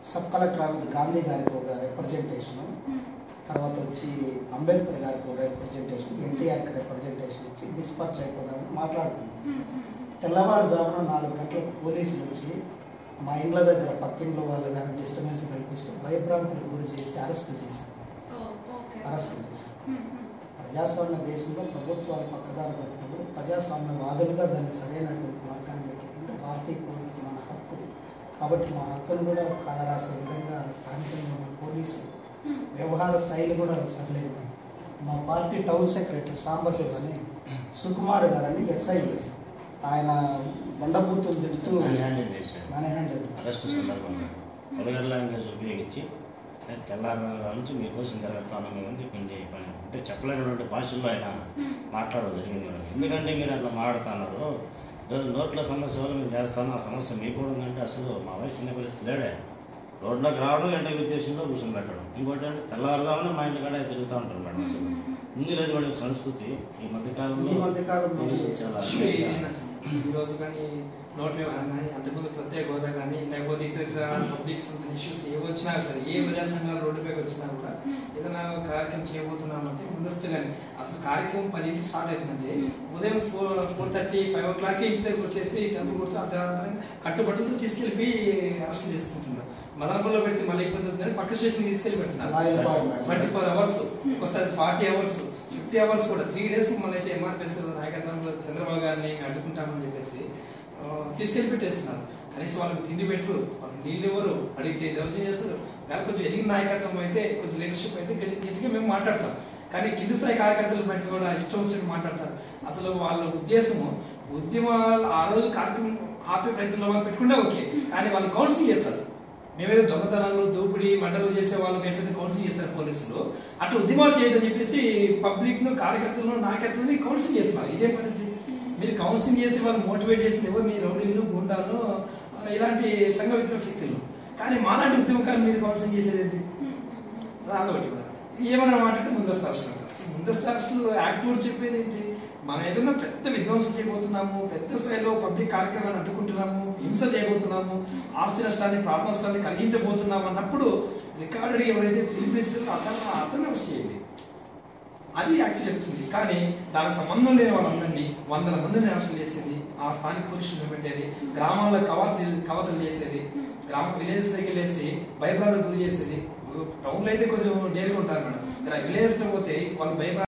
Sub collector office Gandhi గారికి ఒక representation తర్వాత వచ్చి అంబేద్కర్ గారికి ఒక రిప్రజెంటేషన్ ఎన్టీఆర్కి రిప్రజెంటేషన్ ఇచ్చి డిస్పాచ్ అయిపోదామని మాట్లాడుకున్నాం తెల్లవారుజామున నాలుగు గంటలకు పోలీసులు వచ్చి మా ఇండ్ల దగ్గర పక్కింట్లో వాళ్ళు కానీ డిస్టర్బెన్స్ కల్పిస్తూ భయభ్రాంతులకు గురి చేసి అరెస్ట్ చేశారు అరెస్ట్ చేశారు ప్రజాస్వామ్య దేశంలో ప్రభుత్వాలు పక్కదారి పట్టినప్పుడు ప్రజాస్వామ్య వాదులుగా దాన్ని సరైనటువంటి మార్గాన్ని పెట్టుకుంటే భారతీయ పౌరులకు మన హక్కు కాబట్టి మా హక్కును కూడా కాలరాసే విధంగా స్థానికంగా ఉన్న పోలీసు వ్యవహార శైలి కూడా సరిలేదు మా పార్టీ టౌన్ సెక్రటరీ సాంబశివ్ అని సుకుమార్ గారని ఎస్ఐ ఆయన బండబూతులు తిడుతూ హ్యాండిల్ చేశాడు మనీ హ్యాండిల్ అరెస్ట్ సందర్భంగా వల్గర్ లాంగ్వేజ్ ఉపయోగించి తెల్లారి నుంచి మీకోసం జరుగుతాను మేము అని చెప్పింది పని అంటే చెప్పలేనటువంటి భాషల్లో ఆయన మాట్లాడడం జరిగింది మేడం. ఎందుకంటే మీరు అట్లా మాట్లాడుతున్నారు ఈరోజు నోట్ల సమస్య వల్ల మేము చేస్తాను ఆ సమస్య మీకు కూడా ఉందంటే అసలు మా వయసు చిన్న పరిస్థితి లేడే రోడ్లోకి రావడం ఎండ ఉద్దేశంలో కూర్చొని పెట్టడం ఇంకోటి అంటే తెల్లవారుజామున మా ఇంటి కాడ తిరుగుతూ ఉంటారు మేడం అసలు ఉంది లేదు మేడం సంస్కృతి ఈ మధ్యకాలంలో ఈ మధ్యకాలంలో పోలీసులు చాలా ఇష్యూ ఏదైనా సరే, ఈ రోజు కానీ నోట్ల వ్యవహారం కానీ అంతకుముందు ప్రత్యేక హోదా కానీ లేకపోతే ఇతర పబ్లిక్ సంబంధించిన ఇష్యూస్ ఏ వచ్చినా సరే ఏ ప్రజా సంఘాలు రోడ్డుపైకి వచ్చినా కూడా ఏదైనా కార్యక్రమం చేయబోతున్నామంటే ముందస్తుగానే అసలు కార్యక్రమం పదింటికి స్టార్ట్ అవుతుందండి ఉదయం four four thirty five o'clock ఇంటి దగ్గర వచ్చేసి టెంపుల్ కొడుతూ అర్ధరాత్రి కట్టుబట్టులతో తీసుకెళ్ళి అరెస్ట్ చేసుకుంటున్నారు మదనపల్లిలో పెడితే మళ్ళీ ఇబ్బంది అవుతుందని పక్క స్టేషన్ తీసుకెళ్ళి పెడుతున్నారు లాయర్ ట్వంటీ ఫోర్ అవర్స్ ఒకసారి ఫార్టీ అవర్స్ ఫిఫ్టీ అవర్స్ కూడా త్రీ డేస్ మళ్ళీ అయితే ఎంఆర్పిఎస్ నాయకత్వంలో చంద్రబాబు గారిని మేము అడ్డుకుంటామని చెప్పేసి ఆ, తీసుకెళ్లి పెట్టేస్తున్నారు కనీసం వాళ్ళకి తిండి పెట్టరు వాళ్ళకి నీళ్ళు ఇవ్వరు అడిగితే దౌర్జన్యం చేస్తారు కానీ కొంచెం ఎదిగిన నాయకత్వం అయితే కొంచెం లీడర్షిప్ అయితే గట్టి- గట్టిగా మేము మాట్లాడతాం కానీ కింది స్థాయి కార్యకర్తల పట్ల కూడా ఇష్టం వచ్చినట్టు మాట్లాడతారు అసలు వాళ్ళ ఉద్దేశము ఉద్యమాలు ఆ రోజు కార్యక్రమం ఆపే ప్రయత్నంలో వాళ్ళు పెట్టుకుంటే ఓకే కానీ వాళ్ళు కౌన్సిల్ చేస్తారు మేమేదో దొంగతనాలు దోపిడీ మంటలు చేసే వాళ్ళకి ఎట్లయితే కౌన్సిల్ చేస్తారు పోలీసులు అట్లా ఉద్యమాలు చేయదని చెప్పేసి పబ్లిక్ ను కార్యకర్తలను నాయకత్వాన్ని కౌన్సిల్ చేస్తున్నారు ఇదే పద్ధతి మీరు కౌన్సిలింగ్ చేసి వాళ్ళు మోటివేట్ చేసింది ఎవరు మీ రౌడీలు గుండాలు ఆ, ఇలాంటి సంఘ వ్యతిరేక శక్తులు కానీ మాలాంటి ఉద్యమకాలు మీరు కౌన్సిలింగ్ చేసేది ఏంటి? అదొకటి కూడా ఏమన్నా మాట్లాడితే ముందస్తు అరెస్టులు అంటారు. అసలు ముందస్తు అరెస్టులు యాక్ట్ కూడా చెప్పేది ఏంటి మనం ఏదైనా పెద్ద విధ్వంసం చేయబోతున్నాము పెద్ద స్థాయిలో పబ్లిక్ కార్యక్రమాన్ని అడ్డుకుంటున్నాము హింస చేయబోతున్నాము ఆస్తి నష్టాన్ని ప్రాణ నష్టాన్ని కలిగించబోతున్నాము అన్నప్పుడు రికార్డెడ్ ఎవరైతే పిలిపిస్తారో అతను అతను అరెస్ట్ చేయండి అది యాక్ట్ చెప్తుంది కానీ దానికి సంబంధం లేని వాళ్ళందరినీ వందల మందిని అరెస్ట్ చేసేది ఆ స్థానిక పోలీసులు పెట్టేది గ్రామాల్లో కవాతలు కవతలు చేసేది గ్రామ విలేజ్ దగ్గర వెళ్ళేసి భయభ్రాంతులకు గురి చేసేది టౌన్లో అయితే కొంచెం డేరుకుంటారు మేడం విలేజ్ లో పోతే వాళ్ళు భయభ్రా